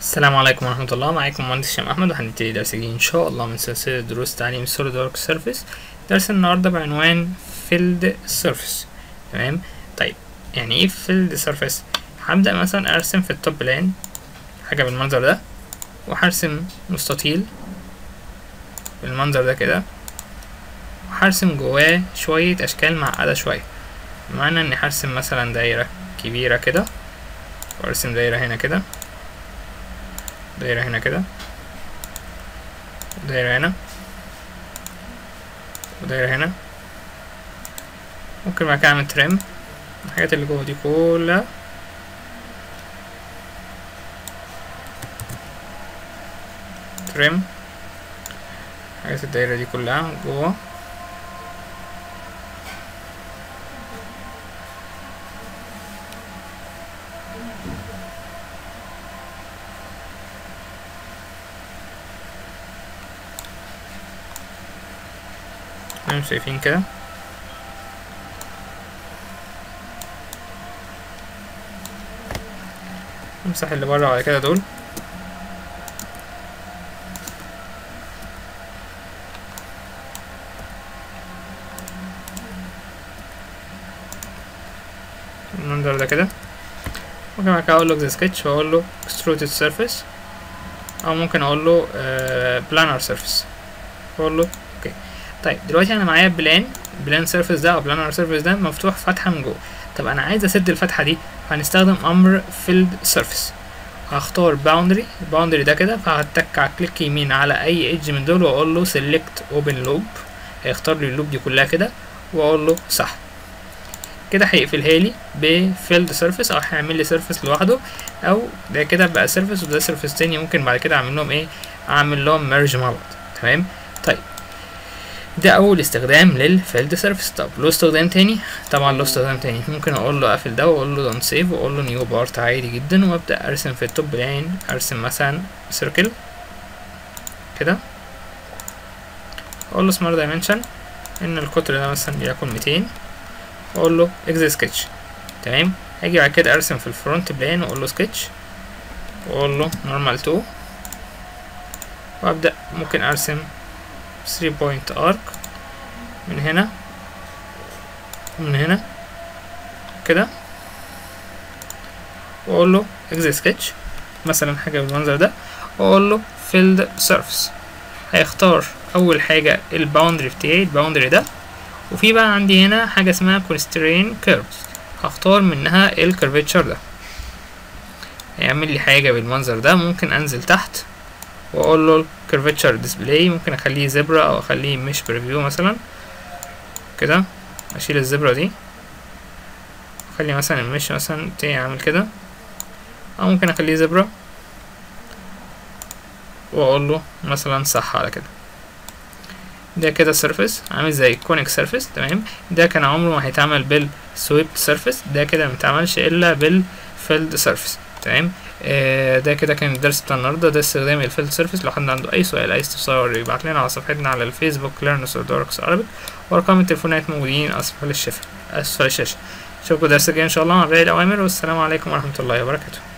السلام عليكم ورحمة الله معاكم مهندس هشام أحمد وهنبتدي درس جديد إن شاء الله من سلسلة دروس تعليم سوليد ورك سيرفيس درس النهاردة بعنوان فيلد سيرفيس تمام طيب يعني إيه فيلد سيرفيس هبدأ مثلا أرسم في التوب بلان حاجة بالمنظر ده وهرسم مستطيل بالمنظر ده كده وهرسم جواه شوية أشكال معقدة شوية بمعنى إني هرسم مثلا دايرة كبيرة كده وأرسم دايرة هنا كده دايرة هنا كده ودايرة هنا ودايرة هنا ممكن بعد كده اعمل تريم الحاجات اللي جوه دي كلها تريم حاجات الدايرة دي كلها جوه تمام شايفين كده نمسح اللي بره بعد كده دول المنظر ده كده ممكن بعد كده اقول له اكزي سكتش واقول له extruded surface او ممكن اقول له planar surface واقول له اوكي طيب دلوقتي انا معايا بلان بلان سيرفيس ده او بلانر سيرفيس ده مفتوح فتحه من جوه طب انا عايز اسد الفتحه دي فهنستخدم امر فيلد سيرفيس هختار باوندري الباوندري ده كده فهتك على كليك يمين على اي ايدج من دول واقول له سيلكت اوبن لوب هيختار لي اللوب دي كلها كده واقول له صح كده هيقفلها لي بفيلد سيرفيس او هيعمل لي سيرفيس لوحده او ده كده بقى سيرفيس وده سيرفيس تاني ممكن بعد كده اعمل لهم ايه اعمل لهم ميرج مع بعض تمام طيب ده اول استخدام للفيلد سيرفيس طب له استخدام تاني طبعا له استخدام تاني ممكن اقول له اقفل ده واقول له دونت سيف واقول له نيو بارت عادي جدا وابدا ارسم في التوب لاين ارسم مثلا سيركل كده اقول له سمارت دايمنشن ان القطر ده مثلا يكون 200 واقول له اكزي سكتش تمام هاجي بعد كده ارسم في الفرونت بلان واقول له سكتش واقول له نورمال 2 وابدا ممكن ارسم 3 بوينت ارك من هنا ومن هنا كده واقول له اكزي سكتش مثلا حاجه بالمنظر ده واقول له فيلد سيرفيس هيختار اول حاجه الباوندري بتاعي الباوندري ده وفي بقى عندي هنا حاجه اسمها كونسترين كيرفز هختار منها الكيرفتشر ده هيعمل لي حاجه بالمنظر ده ممكن انزل تحت واقول له curvature display ممكن اخليه زبرة او اخليه مش بريفيو مثلا كده اشيل الزبرة دي اخلي مثلا المش مثلا تاني اعمل كده او ممكن اخليه زبرة واقول له مثلا صح على كده ده كده سيرفيس عامل زي كونيك سيرفيس تمام ده كان عمره ما هيتعمل بالسويبت سيرفيس ده كده ميتعملش الا بالفيلد سيرفيس تمام آه ده كده كان الدرس بتاع النهارده ده استخدام الفيلد سيرفيس لو حد عنده اي سؤال اي استفسار يبعت لنا على صفحتنا على الفيسبوك ليرنس داركس عربي وارقام التليفونات موجودين اسفل الشفا اسفل الشاشه اشوفكم درس الجاي ان شاء الله مع باقي الاوامر والسلام عليكم ورحمه الله وبركاته